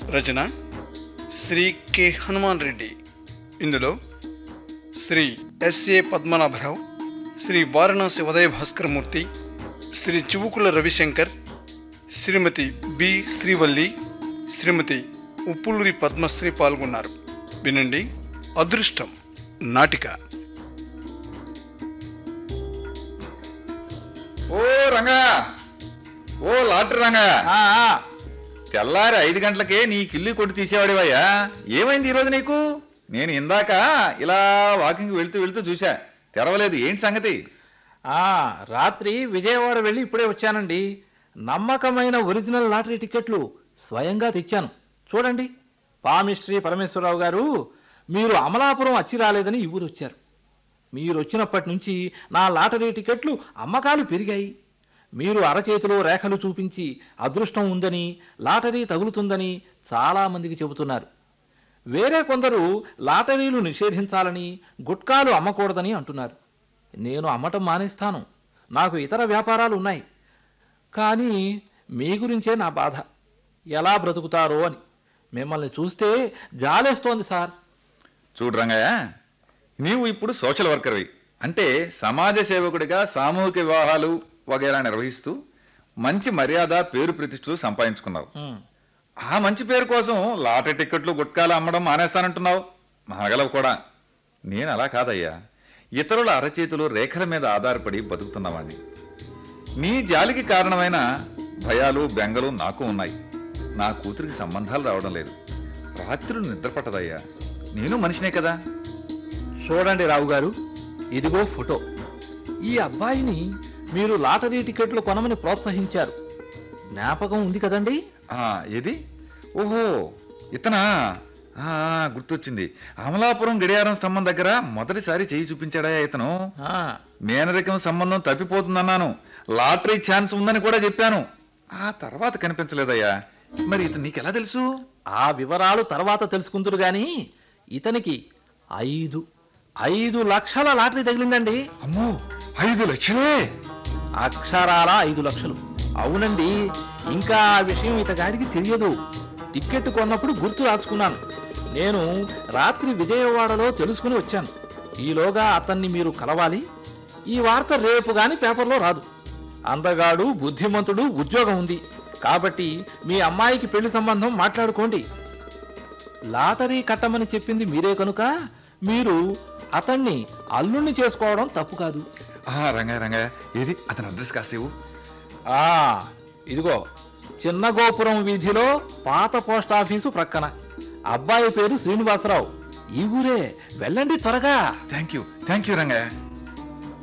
రచన Shri K Hanuman Reddy ఇందులో Shri SA Padmanabharao Shri Varanasi Udaya Bhaskaramurthy Shri Chivukula Ravishankar Shrimati B Srivalli Shrimati Uppuluri Padmasri పాల్గొన్నారు వినండి అదృష్టం నాటిక ఓ రంగా ఓ లాటరీ రంగా ఆ, ఆ, తెల్లారి ఐదు గంటలకే నీ కిల్లి కొట్టి తీసేవాడివయ్యా ఏమైంది ఈరోజు నీకు నేను ఇందాక ఇలా వాకింగ్ వెళ్తూ వెళ్తూ చూసా తెరవలేదు ఏంటి సంగతి ఆ, రాత్రి విజయవాడ వెళ్ళి ఇప్పుడే వచ్చానండి నమ్మకమైన ఒరిజినల్ లాటరీ టికెట్లు స్వయంగా తెచ్చాను చూడండి పామిస్ట్రీ పరమేశ్వరరావు గారు మీరు అమలాపురం వచ్చి రాలేదని ఈ ఊరు వచ్చారు మీరు వచ్చినప్పటి నుంచి నా లాటరీ టికెట్లు అమ్మకాలు పెరిగాయి మీరు అరచేతిలో రేఖలు చూపించి అదృష్టం ఉందని లాటరీ తగులుతుందని చాలామందికి చెబుతున్నారు వేరే కొందరు లాటరీలు నిషేధించాలని గుట్కాలు అమ్మకూడదని అంటున్నారు నేను అమ్మటం మానేస్తాను నాకు ఇతర వ్యాపారాలు ఉన్నాయి కానీ మీ గురించే నా బాధ ఎలా బ్రతుకుతారో అని మిమ్మల్ని చూస్తే జాలేస్తోంది సార్ చూడు రంగయ్య నీవు ఇప్పుడు సోషల్ వర్కర్వి అంటే సమాజ సేవకుడిగా సామూహిక వివాహాలు వగైరా నిర్వహిస్తూ మంచి మర్యాద పేరు ప్రతిష్టలు సంపాదించుకున్నావు ఉమ్, ఆ మంచి పేరు కోసం లాటరీ టిక్కెట్లు గుట్కాలు అమ్మడం మానేస్తానంటున్నావు మాగలవు కూడా నేను అలా కాదయ్యా ఇతరుల అరచేతులు రేఖల మీద ఆధారపడి బతుకుతున్నవాణ్ణి నీ జాలికి కారణమైన భయాలు బెంగలు నాకు ఉన్నాయి నా కూతురికి సంబంధాలు రావడం లేదు రాత్రులు నిద్ర పట్టదయ్యా నేను మనిషినే కదా చూడండి రావు గారు ఇదిగో ఫోటో ఈ అబ్బాయిని మీరు లాటరీ టికెట్లు కొనమని ప్రోత్సహించారు జ్ఞాపకం ఉంది కదండి ఆ ఏది ఓహో ఇతనా ఆ, గుర్తొచ్చింది అమలాపురం గడియారం స్తంభం దగ్గర మొదటిసారి చేయి చూపించాడా ఇతను ఆ, మేనరికం సంబంధం తప్పిపోతుందన్నాను లాటరీ ఛాన్స్ ఉందని కూడా చెప్పాను ఆ తర్వాత కనిపించలేదయ్యా మరి ఇతను నీకెలా తెలుసు ఆ వివరాలు తర్వాత తెలుసుకుందరు గాని ఇతనికి ఐదు ఐదు లక్షల లాటరీ తగిలిందండి అమ్మో ఐదు లక్షలే అక్షరాల ఐదు లక్షలు అవునండి ఇంకా ఆ విషయం ఇతగాడికి తెలియదు టిక్కెట్ కొన్నప్పుడు గుర్తు రాసుకున్నాను నేను రాత్రి విజయవాడలో తెలుసుకుని వచ్చాను ఈలోగా అతన్ని మీరు కలవాలి ఈ వార్త రేపు గాని పేపర్లో రాదు అందగాడు బుద్ధిమంతుడు ఉద్యోగం ఉంది కాబట్టి మీ అమ్మాయికి పెళ్లి సంబంధం మాట్లాడుకోండి లాటరీ కట్టమని చెప్పింది మీరే కనుక మీరు అతన్ని అల్లుణ్ణి చేసుకోవడం తప్పు కాదు ఆ రంగా రంగా ఏది అతని అడ్రస్ కాసేవు ఆ ఇదిగో చిన్న గోపురం వీధిలో పాత పోస్ట్ ఆఫీసు ప్రక్కన అబ్బాయి పేరు శ్రీనివాసరావు ఈ ఊరే వెళ్ళండి త్వరగా thank you thank you Ranga